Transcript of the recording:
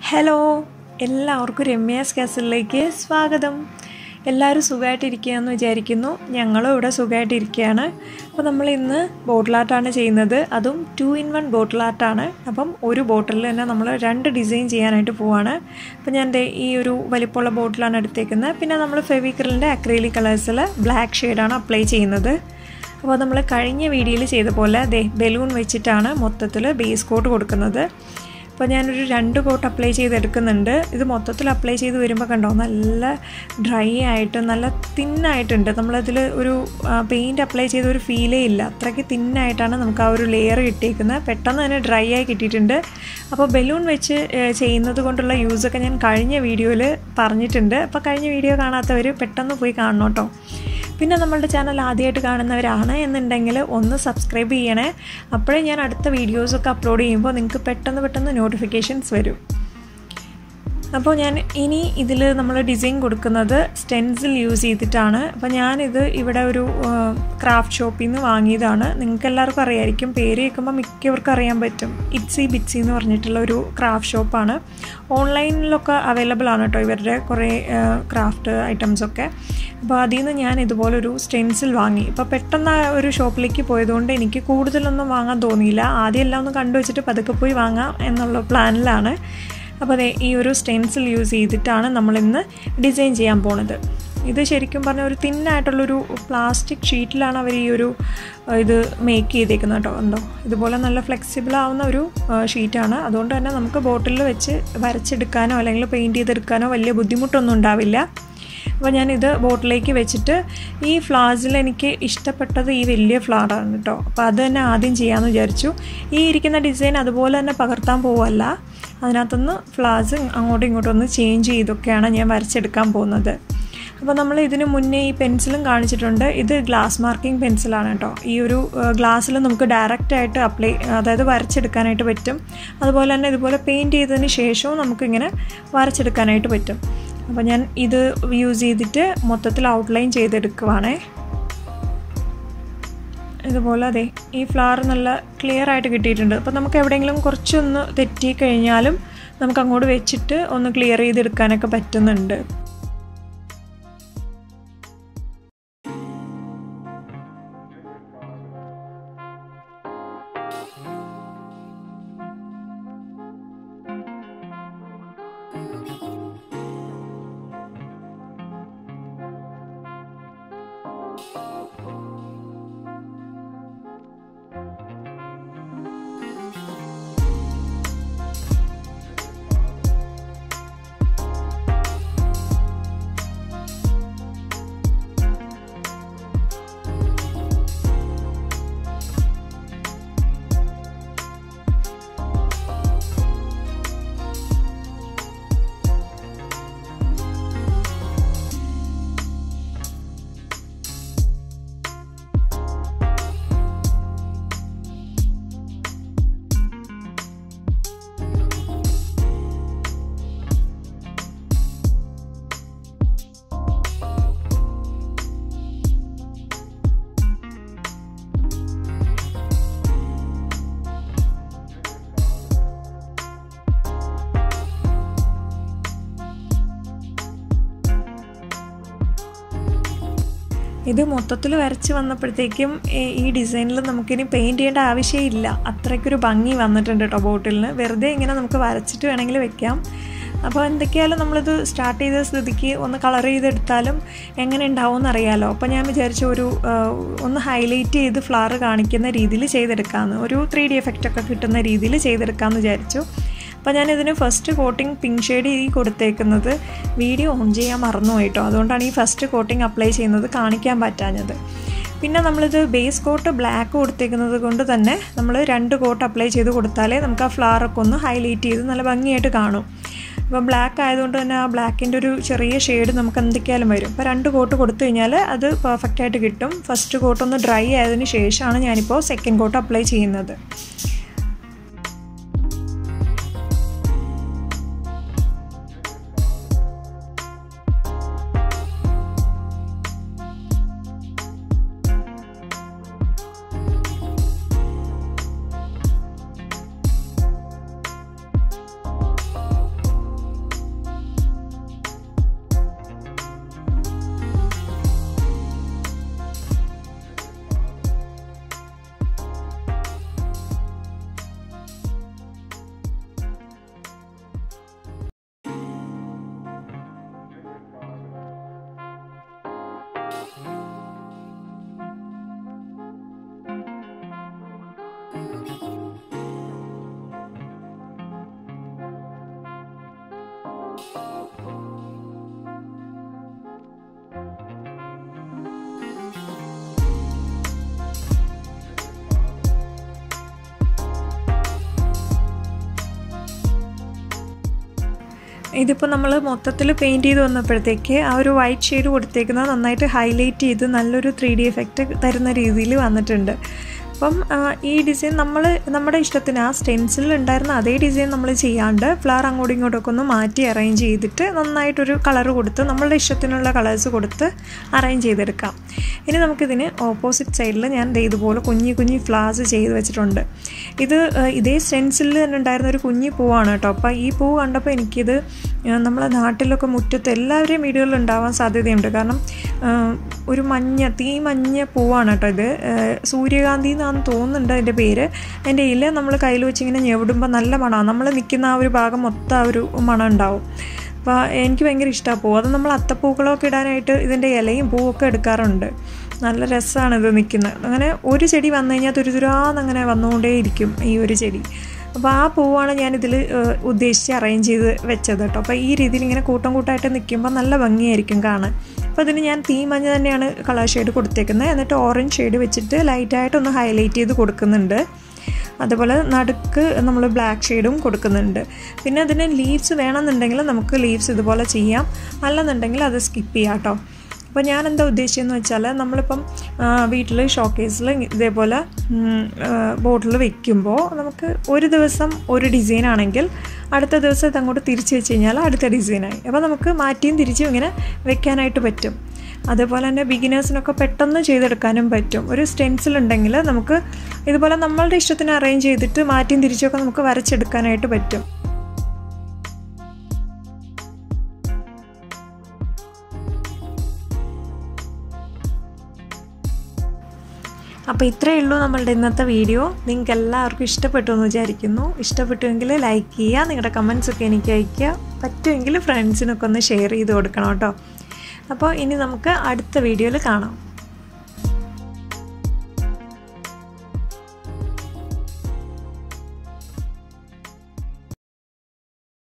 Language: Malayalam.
ഹലോ എല്ലാവർക്കും രമ്യാസ് കാസലിലേക്ക് സ്വാഗതം എല്ലാവരും സുഖമായിട്ടിരിക്കുകയെന്ന് വിചാരിക്കുന്നു ഞങ്ങളും ഇവിടെ സുഖമായിട്ടിരിക്കുകയാണ് അപ്പോൾ നമ്മൾ ഇന്ന് ബോട്ടിൽ ആർട്ടാണ് ചെയ്യുന്നത് അതും ടു ഇൻ വൺ ബോട്ടിൽ ആർട്ടാണ് അപ്പം ഒരു ബോട്ടിലിൽ തന്നെ നമ്മൾ രണ്ട് ഡിസൈൻ ചെയ്യാനായിട്ട് പോവാണ് അപ്പോൾ ഞാൻ ദേ ഈ ഒരു വലിപ്പമുള്ള ബോട്ടിലാണ് എടുത്തേക്കുന്നത് പിന്നെ നമ്മൾ ഫെവിക്രിലിൻ്റെ അക്രൈലിക് കളേഴ്സിൽ ബ്ലാക്ക് ഷെയ്ഡാണ് അപ്ലൈ ചെയ്യുന്നത് അപ്പോൾ നമ്മൾ കഴിഞ്ഞ വീഡിയോയിൽ ചെയ്ത പോലെ ദേ ബലൂൺ വെച്ചിട്ടാണ് മൊത്തത്തിൽ ബേസ് കോട്ട് കൊടുക്കുന്നത് അപ്പോൾ ഞാനൊരു രണ്ട് കോട്ട് അപ്ലൈ ചെയ്തെടുക്കുന്നുണ്ട് ഇത് മൊത്തത്തിൽ അപ്ലൈ ചെയ്ത് വരുമ്പോൾ കണ്ടോ നല്ല ഡ്രൈ ആയിട്ട് നല്ല തിന്നായിട്ടുണ്ട് നമ്മളതിൽ ഒരു പെയിൻറ്റ് അപ്ലൈ ചെയ്ത ഒരു ഫീലേ ഇല്ല അത്രയ്ക്ക് തിന്നായിട്ടാണ് നമുക്ക് ആ ഒരു ലെയർ കിട്ടിയിരിക്കുന്നത് പെട്ടെന്ന് തന്നെ ഡ്രൈ ആയി കിട്ടിയിട്ടുണ്ട് അപ്പോൾ ബലൂൺ വെച്ച് ചെയ്യുന്നത് കൊണ്ടുള്ള യൂസൊക്കെ ഞാൻ കഴിഞ്ഞ വീഡിയോയിൽ പറഞ്ഞിട്ടുണ്ട് അപ്പോൾ കഴിഞ്ഞ വീഡിയോ കാണാത്തവർ പെട്ടെന്ന് പോയി കാണണം കേട്ടോ പിന്നെ നമ്മളുടെ ചാനൽ ആദ്യമായിട്ട് കാണുന്നവരാണ് എന്നുണ്ടെങ്കിൽ ഒന്ന് സബ്സ്ക്രൈബ് ചെയ്യണേ അപ്പോഴേ ഞാൻ അടുത്ത വീഡിയോസൊക്കെ അപ്ലോഡ് ചെയ്യുമ്പോൾ നിങ്ങൾക്ക് പെട്ടെന്ന് പെട്ടെന്ന് നോട്ടിഫിക്കേഷൻസ് വരും അപ്പോൾ ഞാൻ ഇനി ഇതിൽ നമ്മൾ ഡിസൈൻ കൊടുക്കുന്നത് സ്റ്റെൻസിൽ യൂസ് ചെയ്തിട്ടാണ് അപ്പോൾ ഞാനിത് ഇവിടെ ഒരു ക്രാഫ്റ്റ് ഷോപ്പിൽ നിന്ന് വാങ്ങിയതാണ് നിങ്ങൾക്ക് എല്ലാവർക്കും അറിയായിരിക്കും പേര് കേൾക്കുമ്പോൾ മിക്കവർക്കും അറിയാൻ പറ്റും ഇറ്റ്സി ബിറ്റ്സി എന്ന് പറഞ്ഞിട്ടുള്ള ഒരു ക്രാഫ്റ്റ് ഷോപ്പാണ് ഓൺലൈനിലൊക്കെ അവൈലബിൾ ആണ് കേട്ടോ ഇവരുടെ കുറേ ക്രാഫ്റ്റ് ഐറ്റംസൊക്കെ അപ്പോൾ അതിൽ നിന്ന് ഞാൻ ഇതുപോലൊരു സ്റ്റെൻസിൽ വാങ്ങി ഇപ്പോൾ പെട്ടെന്ന് ഒരു ഷോപ്പിലേക്ക് പോയതുകൊണ്ട് എനിക്ക് കൂടുതലൊന്നും വാങ്ങാൻ തോന്നിയില്ല ആദ്യം എല്ലാം ഒന്ന് കണ്ടു വെച്ചിട്ട് പതുക്കെ പോയി വാങ്ങാം എന്നുള്ള പ്ലാനിലാണ് അപ്പോൾ അതെ ഈ ഒരു സ്റ്റെൻസിൽ യൂസ് ചെയ്തിട്ടാണ് നമ്മളിന്ന് ഡിസൈൻ ചെയ്യാൻ പോണത് ഇത് ശരിക്കും പറഞ്ഞാൽ ഒരു തിന്നായിട്ടുള്ളൊരു പ്ലാസ്റ്റിക് ഷീറ്റിലാണ് അവർ ഈ ഒരു ഇത് മേക്ക് ചെയ്തേക്കുന്നത് കേട്ടോ ഉണ്ടോ ഇതുപോലെ നല്ല ഫ്ലെക്സിബിൾ ആവുന്ന ഒരു ഷീറ്റാണ് അതുകൊണ്ട് തന്നെ നമുക്ക് ബോട്ടിലിൽ വെച്ച് വരച്ചെടുക്കാനോ അല്ലെങ്കിൽ പെയിൻറ്റ് ചെയ്തെടുക്കാനോ വലിയ ബുദ്ധിമുട്ടൊന്നും ഉണ്ടാവില്ല അപ്പോൾ ഞാനിത് ബോട്ടിലേക്ക് വെച്ചിട്ട് ഈ ഫ്ലവേഴ്സിൽ എനിക്ക് ഇഷ്ടപ്പെട്ടത് ഈ വലിയ ഫ്ലവറാണ് കേട്ടോ അപ്പോൾ അത് തന്നെ ആദ്യം ചെയ്യാമെന്ന് വിചാരിച്ചു ഈ ഇരിക്കുന്ന ഡിസൈൻ അതുപോലെ തന്നെ പകർത്താൻ പോവല്ല അതിനകത്തുനിന്ന് ഫ്ലവേഴ്സ് അങ്ങോട്ടും ഇങ്ങോട്ടും ഒന്ന് ചേഞ്ച് ചെയ്തൊക്കെയാണ് ഞാൻ വരച്ചെടുക്കാൻ പോകുന്നത് അപ്പോൾ നമ്മൾ ഇതിന് മുന്നേ ഈ പെൻസിലും കാണിച്ചിട്ടുണ്ട് ഇത് ഗ്ലാസ് മാർക്കിംഗ് പെൻസിലാണ് കേട്ടോ ഈ ഒരു ഗ്ലാസ്സിൽ നമുക്ക് ഡയറക്റ്റ് ആയിട്ട് അപ്ലൈ അതായത് വരച്ചെടുക്കാനായിട്ട് പറ്റും അതുപോലെ തന്നെ ഇതുപോലെ പെയിൻറ്റ് ചെയ്തതിന് ശേഷവും നമുക്കിങ്ങനെ വരച്ചെടുക്കാനായിട്ട് പറ്റും അപ്പോൾ ഞാൻ ഇത് യൂസ് ചെയ്തിട്ട് മൊത്തത്തിൽ ഔട്ട്ലൈൻ ചെയ്തെടുക്കുവാണേ ഇതുപോലെ അതെ ഈ ഫ്ലവർ നല്ല ക്ലിയർ ആയിട്ട് കിട്ടിയിട്ടുണ്ട് അപ്പോൾ നമുക്ക് എവിടെയെങ്കിലും കുറച്ചൊന്ന് തെറ്റി കഴിഞ്ഞാലും നമുക്ക് അങ്ങോട്ട് വെച്ചിട്ട് ഒന്ന് ക്ലിയർ ചെയ്തെടുക്കാനൊക്കെ പറ്റുന്നുണ്ട് ഇത് മൊത്തത്തിൽ വരച്ച് വന്നപ്പോഴത്തേക്കും ഈ ഡിസൈനിൽ നമുക്കിനി പെയിൻറ്റ് ചെയ്യേണ്ട ആവശ്യമില്ല അത്രയ്ക്കൊരു ഭംഗി വന്നിട്ടുണ്ട് കേട്ടോ ബോട്ടിലിന് വെറുതെ ഇങ്ങനെ നമുക്ക് വരച്ചിട്ട് വേണമെങ്കിൽ വെക്കാം അപ്പോൾ എന്തൊക്കെയായാലും നമ്മളിത് സ്റ്റാർട്ട് ചെയ്ത സ്ഥിതിക്ക് ഒന്ന് കളർ ചെയ്തെടുത്താലും എങ്ങനെ ഉണ്ടാവും എന്നറിയാലോ അപ്പോൾ ഞാൻ വിചാരിച്ചു ഒരു ഒന്ന് ഹൈലൈറ്റ് ചെയ്ത് ഫ്ലവർ കാണിക്കുന്ന രീതിയിൽ ചെയ്തെടുക്കാമെന്ന് ഒരു ത്രീ ഡി എഫക്റ്റ് ഒക്കെ കിട്ടുന്ന രീതിയിൽ ചെയ്തെടുക്കാമെന്ന് വിചാരിച്ചു അപ്പോൾ ഞാനിതിന് ഫസ്റ്റ് കോട്ടിംഗ് പിങ്ക് ഷെയ്ഡ് ഈ കൊടുത്തേക്കുന്നത് വീഡിയോ ഓൺ ചെയ്യാൻ മറന്നു കേട്ടോ അതുകൊണ്ടാണ് ഈ ഫസ്റ്റ് കോട്ടിംഗ് അപ്ലൈ ചെയ്യുന്നത് കാണിക്കാൻ പറ്റാഞ്ഞത് പിന്നെ നമ്മളിത് ബേസ് കോട്ട് ബ്ലാക്ക് കൊടുത്തേക്കുന്നത് കൊണ്ട് തന്നെ നമ്മൾ രണ്ട് കോട്ട് അപ്ലൈ ചെയ്ത് കൊടുത്താലേ നമുക്ക് ആ ഫ്ലവറൊക്കെ ഒന്ന് ഹൈലൈറ്റ് ചെയ്ത് നല്ല ഭംഗിയായിട്ട് കാണും അപ്പോൾ ബ്ലാക്ക് ആയതുകൊണ്ട് തന്നെ ആ ബ്ലാക്കിൻ്റെ ഒരു ചെറിയ ഷെയ്ഡ് നമുക്ക് എന്തൊക്കെയാലും വരും അപ്പോൾ രണ്ട് കോട്ട് കൊടുത്തു കഴിഞ്ഞാൽ അത് പെർഫെക്റ്റ് ആയിട്ട് കിട്ടും ഫസ്റ്റ് കോട്ട് ഒന്ന് ഡ്രൈ ആയതിന് ശേഷമാണ് ഞാനിപ്പോൾ സെക്കൻഡ് കോട്ട് അപ്ലൈ ചെയ്യുന്നത് ഇതിപ്പോൾ നമ്മൾ മൊത്തത്തിൽ പെയിൻറ്റ് ചെയ്ത് വന്നപ്പോഴത്തേക്ക് ആ ഒരു വൈറ്റ് ഷെയ്ഡ് കൊടുത്തേക്കുന്നത് നന്നായിട്ട് ഹൈലൈറ്റ് ചെയ്ത് നല്ലൊരു ത്രീ ഡി എഫക്റ്റ് തരുന്ന രീതിയിൽ വന്നിട്ടുണ്ട് അപ്പം ആ, ഈ ഡിസൈൻ നമ്മൾ നമ്മുടെ ഇഷ്ടത്തിന് ആ സ്റ്റെൻസിൽ ഉണ്ടായിരുന്ന അതേ ഡിസൈൻ നമ്മൾ ചെയ്യാണ്ട് ഫ്ലവർ അങ്ങോട്ടും ഇങ്ങോട്ടൊക്കെ ഒന്ന് മാറ്റി അറേഞ്ച് ചെയ്തിട്ട് നന്നായിട്ടൊരു കളർ കൊടുത്ത് നമ്മളുടെ ഇഷ്ടത്തിനുള്ള കളേഴ്സ് കൊടുത്ത് അറേഞ്ച് ചെയ്തെടുക്കാം ഇനി നമുക്കിതിന് ഓപ്പോസിറ്റ് സൈഡിൽ ഞാൻ ദേ ഇതുപോലെ കുഞ്ഞി കുഞ്ഞി ഫ്ലവേഴ്സ് ചെയ്ത് വെച്ചിട്ടുണ്ട് ഇത് ആ, ഇതേ സ്റ്റെൻസിൽ തന്നെ ഉണ്ടായിരുന്ന ഒരു കുഞ്ഞി പൂവാണ് കേട്ടോ അപ്പോൾ ഈ പൂ കണ്ടപ്പോൾ എനിക്കിത് ആ, നമ്മളെ നാട്ടിലൊക്കെ മുറ്റത്ത് എല്ലാവരുടെയും വീടുകളിൽ ഉണ്ടാവാൻ സാധ്യതയുണ്ട് കാരണം ആ, ഒരു മഞ്ഞ തീ മഞ്ഞ പൂവാണ് കേട്ടോ ഇത് ആ, സൂര്യകാന്തി എന്നാണ് തോന്നുന്നുണ്ട് അതിൻ്റെ പേര് അതിൻ്റെ ഇല നമ്മൾ കയ്യിൽ വെച്ച് ഇങ്ങനെ ഞെവിടുമ്പോൾ നല്ല മണമാണ് നമ്മൾ നിൽക്കുന്ന ആ ഒരു ഭാഗം മൊത്തം ആ ഒരു മണം ഉണ്ടാവും അപ്പോൾ എനിക്ക് ഭയങ്കര ഇഷ്ടമാണ് പൂവ് അത് നമ്മൾ അത്തപ്പൂക്കളമൊക്കെ ഇടാനായിട്ട് ഇതിൻ്റെ ഇലയും പൂവൊക്കെ എടുക്കാറുണ്ട് നല്ല രസമാണ് ഇത് നിൽക്കുന്നത് അങ്ങനെ ഒരു ചെടി വന്നു കഴിഞ്ഞാൽ തുരുതുരാന്ന് അങ്ങനെ വന്നുകൊണ്ടേയിരിക്കും ഈ ഒരു ചെടി അപ്പോൾ ആ പൂവാണ് ഞാനിതിൽ ഉദ്ദേശിച്ച് അറേഞ്ച് ചെയ്ത് വെച്ചത് കേട്ടോ അപ്പോൾ ഈ രീതിയിൽ ഇങ്ങനെ കൂട്ടം കൂട്ടമായിട്ട് നിൽക്കുമ്പോൾ നല്ല ഭംഗിയായിരിക്കും കാണാൻ അപ്പോൾ അതിന് ഞാൻ തീ മഞ്ഞ തന്നെയാണ് കളർ ഷെയ്ഡ് കൊടുത്തേക്കുന്നത് എന്നിട്ട് ഓറഞ്ച് ഷെയ്ഡ് വെച്ചിട്ട് ലൈറ്റായിട്ടൊന്ന് ഹൈലൈറ്റ് ചെയ്ത് കൊടുക്കുന്നുണ്ട് അതുപോലെ നടുക്ക് നമ്മൾ ബ്ലാക്ക് ഷെയ്ഡും കൊടുക്കുന്നുണ്ട് പിന്നെ അതിന് ലീവ്സ് വേണമെന്നുണ്ടെങ്കിൽ നമുക്ക് ലീവ്സ് ഇതുപോലെ ചെയ്യാം അല്ലെന്നുണ്ടെങ്കിൽ അത് സ്കിപ്പ് ചെയ്യാം കേട്ടോ അപ്പോൾ ഞാൻ എന്താ ഉദ്ദേശിച്ചതെന്ന് വെച്ചാൽ നമ്മളിപ്പം വീട്ടിൽ ഷോക്കേസിൽ ഇതേപോലെ ബോട്ടിൽ വെക്കുമ്പോൾ നമുക്ക് ഒരു ദിവസം ഒരു ഡിസൈൻ ആണെങ്കിൽ അടുത്ത ദിവസം ഇത് അങ്ങോട്ട് തിരിച്ച് വെച്ച് കഴിഞ്ഞാൽ അടുത്ത ഡിസൈനായി അപ്പോൾ നമുക്ക് മാറ്റിയും തിരിച്ചും ഇങ്ങനെ വെക്കാനായിട്ട് പറ്റും അതുപോലെ തന്നെ ബിഗിനേഴ്സിനൊക്കെ പെട്ടെന്ന് ചെയ്തെടുക്കാനും പറ്റും ഒരു സ്റ്റെൻസിൽ ഉണ്ടെങ്കിൽ നമുക്ക് ഇതുപോലെ നമ്മളുടെ ഇഷ്ടത്തിന് അറേഞ്ച് ചെയ്തിട്ട് മാറ്റിയും തിരിച്ചൊക്കെ നമുക്ക് വരച്ചെടുക്കാനായിട്ട് പറ്റും അപ്പോൾ ഇത്രയേ ഉള്ളൂ നമ്മളുടെ ഇന്നത്തെ വീഡിയോ നിങ്ങൾക്ക് എല്ലാവർക്കും ഇഷ്ടപ്പെട്ടു എന്ന് വിചാരിക്കുന്നു ഇഷ്ടപ്പെട്ടുവെങ്കിൽ ലൈക്ക് ചെയ്യുക നിങ്ങളുടെ കമൻസ് ഒക്കെ എനിക്ക് അയയ്ക്കുക പറ്റുമെങ്കിൽ ഫ്രണ്ട്സിനൊക്കെ ഒന്ന് ഷെയർ ചെയ്ത് കൊടുക്കണം കേട്ടോ അപ്പോൾ ഇനി നമുക്ക് അടുത്ത വീഡിയോയിൽ കാണാം